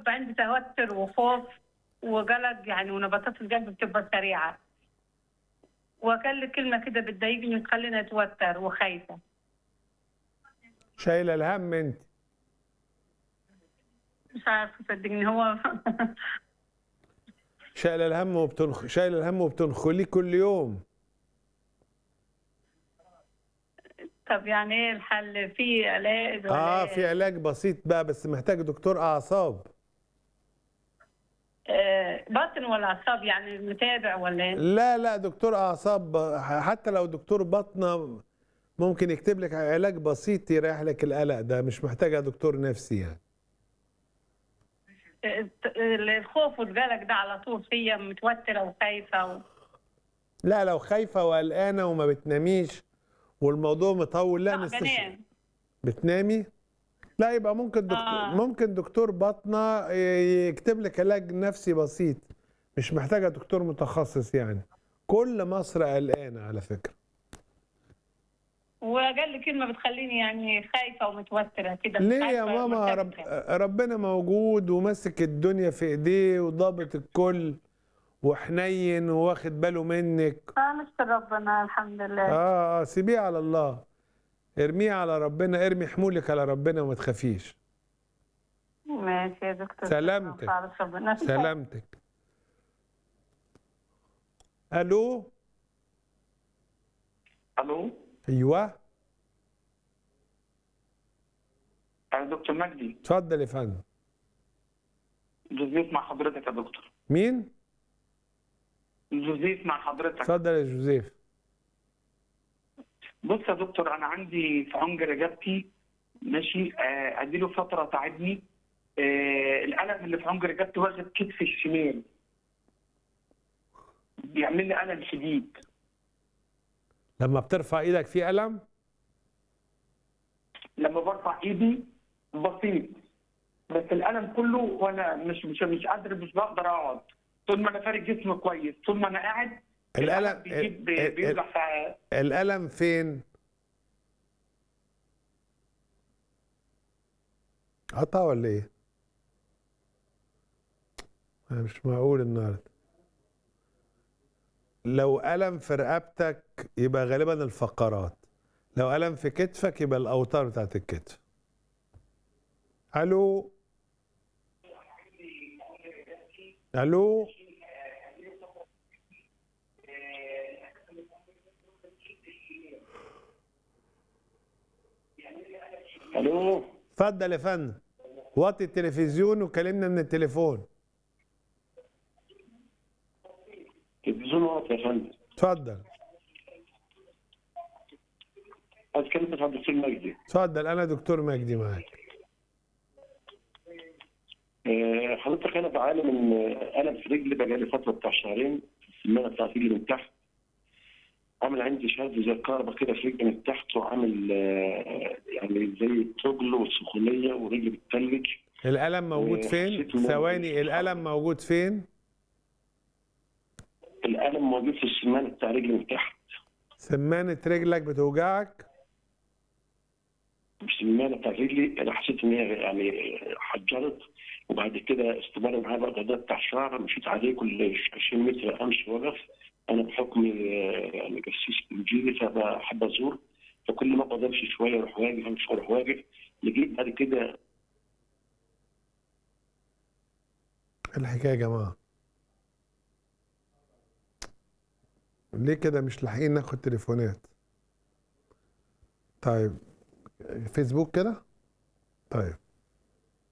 عندي توتر وخوف وقلق يعني ونبضات القلب بتبقى سريعة وأقل كلمة كده بتضايقني وتخليني أتوتر وخايفة شايله الهم انت مش عارفة صدقني هو شايله الهم وبتنخ شايله الهم وبتنخليه كل يوم طب يعني إيه الحل في علاج ولا اه إيه؟ في علاج بسيط بقى بس محتاج دكتور اعصاب آه، باطن ولا أعصاب يعني متابع ولا إيه؟ لا لا دكتور اعصاب حتى لو دكتور باطنه ممكن يكتب لك علاج بسيط يريح لك القلق ده مش محتاجه دكتور نفسي يعني آه، الخوف والقلق ده على طول فيا متوترة وخايفة و... لا لو خايفه وقلقانه وما بتناميش والموضوع مطول لا لا نستشفى بنام بتنامي لا يبقى ممكن دكتور آه. ممكن دكتور باطنه يكتب لك علاج نفسي بسيط مش محتاجه دكتور متخصص يعني كل مصر قلقانه على فكره واقل كلمه بتخليني يعني خايفه ومتوتره كده مش ليه يا عارفة ماما رب مرتبكة. ربنا موجود وماسك الدنيا في ايديه وضابط الكل وحنين وواخد باله منك اه نشكر ربنا الحمد لله اه اه سيبيه على الله ارميه على ربنا ارمي حمولك على ربنا وما تخافيش ماشي يا دكتور سلامتك. خالص ربنا سلامتك الو الو ايوه انا دكتور مجدي اتفضل يا فندم جوزيف مع حضرتك يا دكتور مين جوزيف مع حضرتك اتفضل يا جوزيف بص يا دكتور انا عندي في عنق رقبتي ماشي آه، اديله فتره تعبني آه، الالم اللي في عنق رقبتي واخد كتفي الشمال بيعمل لي الم شديد لما بترفع ايدك في الم لما برفع ايدي بسيط بس الالم كله وانا مش مش مش قادر مش بقدر اقعد طول ما انا فارق جسمي كويس طول ما انا قاعد الالم بيجيب ال- ال- بيوجع في الالم فين قطع ولا ايه أنا مش معقول النهارده لو ألم في رقبتك يبقى غالبا الفقرات لو ألم في كتفك يبقى الأوتار بتاعت الكتف ألو ألو الو اتفضل يا فندم وطي التلفزيون وكلمنا من التليفون تلفزيون واطي يا فندم اتفضل اتكلم مع الدكتور مجدي اتفضل انا دكتور مجدي معاك آه، حضرتك انا بعاني من آه، الم في رجلي بقالي فتره بتاع شهرين السمانه بتاعت رجلي من تحت عامل عندي شد زي الكهرباء كده في رجلي من تحت وعامل آه، يعني زي تجل وسخونيه ورجلي بتتلج الالم موجود إيه، فين حسيت إن أنا ثواني مش- الالم موجود فين الالم موجود في السمانه بتاع رجلي من تحت سمانه رجلك بتوجعك السمانه بتاع رجلي انا حسيت ان هي يعني حجرت وبعد كده استمر معايا بقى ده بتاع شهر مشيت عليه كل 20 متر امشي واقف انا بحكم آه، يعني جسيس انجيلي فبحب ازور فكل ما اقعد امشي شويه اروح واقف امشي اروح واقف لقيت بعد كده إيه الحكايه يا جماعه ليه كده مش لاحقين ناخد تليفونات طيب فيسبوك كده طيب